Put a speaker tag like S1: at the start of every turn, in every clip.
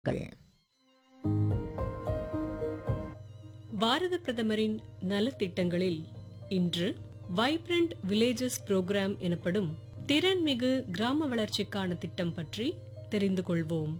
S1: பாரத பிரதமரின் நலத்திட்டங்களில் இன்று vibrant villages program எனப்படும் திறன்மிகு கிராம வளர்ச்சிக்கான திட்டம் பற்றி தெரிந்து கொள்வோம்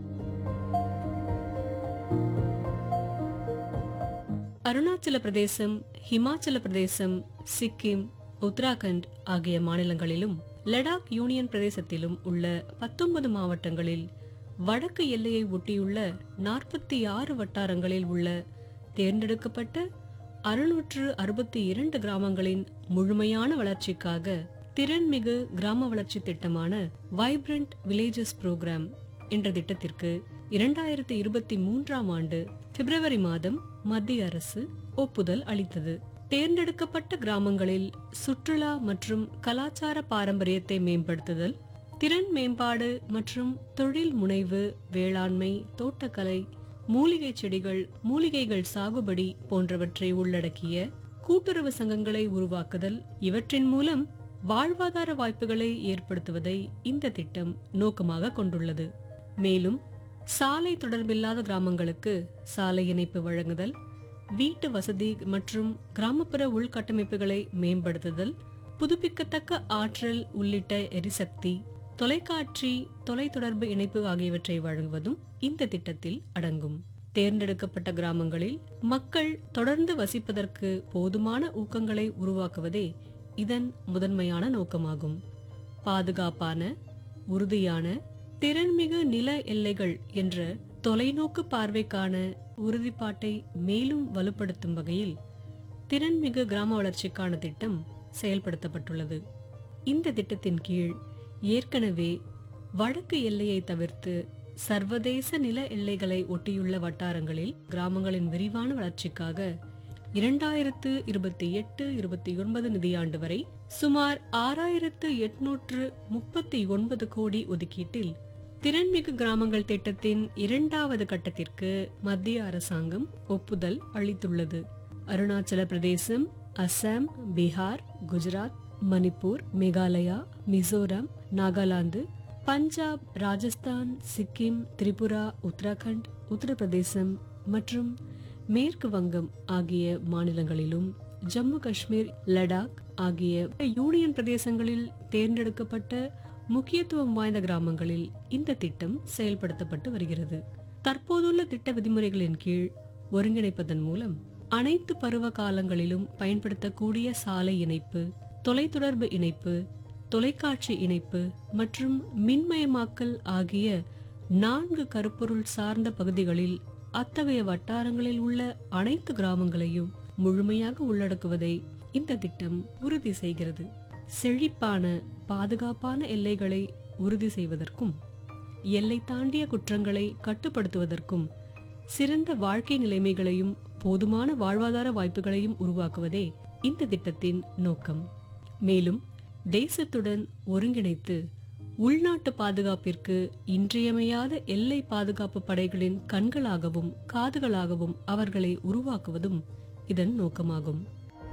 S1: அருணாச்சல பிரதேசம் ஹிமாச்சல பிரதேசம் சிக்கிம் உத்தராகண்ட் ஆகிய மாநிலங்களிலும் லடாக் யூனியன் பிரதேசத்திலும் உள்ள பத்தொன்பது மாவட்டங்களில் வடக்கு எல்லையை ஒட்டியுள்ள நாற்பத்தி ஆறு வட்டாரங்களில் உள்ள தேர்ந்தெடுக்கப்பட்ட அறுநூற்று அறுபத்தி இரண்டு கிராமங்களின் முழுமையான வளர்ச்சிக்காக திறன்மிகு கிராம வளர்ச்சி திட்டமான வைப்ரண்ட் வில்லேஜஸ் புரோகிராம் என்ற திட்டத்திற்கு இரண்டாயிரத்தி இருபத்தி மூன்றாம் ஆண்டு பிப்ரவரி மாதம் மத்திய அரசு ஒப்புதல் அளித்தது தேர்ந்தெடுக்கப்பட்ட கிராமங்களில் சுற்றுலா மற்றும் கலாச்சார பாரம்பரியத்தை மேம்படுத்துதல் திறன் மேம்பாடு மற்றும் தொழில் முனைவு வேளாண்மை தோட்டக்கலை மூலிகை செடிகள் மூலிகைகள் சாகுபடி போன்றவற்றை உள்ளடக்கிய கூட்டுறவு சங்கங்களை உருவாக்குதல் இவற்றின் மூலம் வாழ்வாதார வாய்ப்புகளை ஏற்படுத்துவதை இந்த திட்டம் நோக்கமாக கொண்டுள்ளது மேலும் சாலை தொடர்பில்லாத கிராமங்களுக்கு சாலை இணைப்பு வழங்குதல் வீட்டு வசதி மற்றும் கிராமப்புற உள்கட்டமைப்புகளை மேம்படுத்துதல் புதுப்பிக்கத்தக்க ஆற்றல் உள்ளிட்ட எரிசக்தி தொலைக்காட்சி தொலைத்தொடர்பு இணைப்பு ஆகியவற்றை வழங்குவதும் இந்த திட்டத்தில் அடங்கும் தேர்ந்தெடுக்கப்பட்ட கிராமங்களில் மக்கள் தொடர்ந்து வசிப்பதற்கு போதுமான ஊக்கங்களை உருவாக்குவதே இதன் முதன்மையான நோக்கமாகும் பாதுகாப்பான உறுதியான திறன்மிகு நில எல்லைகள் என்ற தொலைநோக்கு பார்வைக்கான உறுதிப்பாட்டை மேலும் வலுப்படுத்தும் வகையில் திறன்மிகு கிராம வளர்ச்சிக்கான திட்டம் செயல்படுத்தப்பட்டுள்ளது இந்த திட்டத்தின் கீழ் ஏற்கனவே வடக்கு எல்லையை தவிர்த்து சர்வதேச நில எல்லைகளை ஒட்டியுள்ள வட்டாரங்களில் கிராமங்களின் விரிவான வளர்ச்சிக்காக இரண்டாயிரத்து இருபத்தி எட்டு இருபத்தி ஒன்பது நிதியாண்டு வரை சுமார் ஆறாயிரத்து எட்நூற்று முப்பத்தி ஒன்பது கோடி ஒதுக்கீட்டில் திறன்மிகு கிராமங்கள் திட்டத்தின் இரண்டாவது கட்டத்திற்கு மத்திய அரசாங்கம் ஒப்புதல் அளித்துள்ளது அருணாச்சல பிரதேசம் அசாம் பீகார் குஜராத் மணிப்பூர் மேகாலயா மிசோரம் நாகாலாந்து பஞ்சாப் ராஜஸ்தான் சிக்கிம் திரிபுரா உத்தராகண்ட் உத்தரப்பிரதேசம் மற்றும் மேற்கு வங்கம் ஆகிய மாநிலங்களிலும் ஜம்மு காஷ்மீர் லடாக் ஆகிய யூனியன் பிரதேசங்களில் தேர்ந்தெடுக்கப்பட்ட முக்கியத்துவம் வாய்ந்த கிராமங்களில் இந்த திட்டம் செயல்படுத்தப்பட்டு வருகிறது தற்போதுள்ள திட்ட விதிமுறைகளின் கீழ் ஒருங்கிணைப்பதன் மூலம் அனைத்து பருவ காலங்களிலும் பயன்படுத்தக்கூடிய சாலை இணைப்பு தொலைத்தொடர்பு இணைப்பு தொலைக்காட்சி இணைப்பு மற்றும் மின்மயமாக்கல் ஆகிய நான்கு கருப்பொருள் சார்ந்த பகுதிகளில் அத்தகைய வட்டாரங்களில் உள்ள அனைத்து கிராமங்களையும் முழுமையாக உள்ளடக்குவதை இந்த திட்டம் உறுதி செய்கிறது செழிப்பான பாதுகாப்பான எல்லைகளை உறுதி செய்வதற்கும் எல்லை தாண்டிய குற்றங்களை கட்டுப்படுத்துவதற்கும் சிறந்த வாழ்க்கை நிலைமைகளையும் போதுமான வாழ்வாதார வாய்ப்புகளையும் உருவாக்குவதே இந்த திட்டத்தின் நோக்கம் மேலும் தேசத்துடன் ஒருங்கிணைத்து உள்நாட்டு பாதுகாப்பிற்கு இன்றியமையாத எல்லை பாதுகாப்பு படைகளின் கண்களாகவும் காதுகளாகவும் அவர்களை உருவாக்குவதும் இதன் நோக்கமாகும்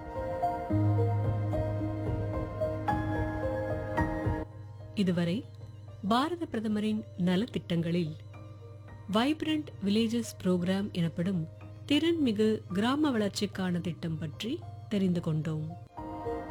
S1: இதுவரை பாரத பிரதமரின் நலத்திட்டங்களில் வைப்ரண்ட் வில்லேஜஸ் புரோகிராம் எனப்படும் திறன்மிகு கிராம வளர்ச்சிக்கான திட்டம் பற்றி தெரிந்து கொண்டோம்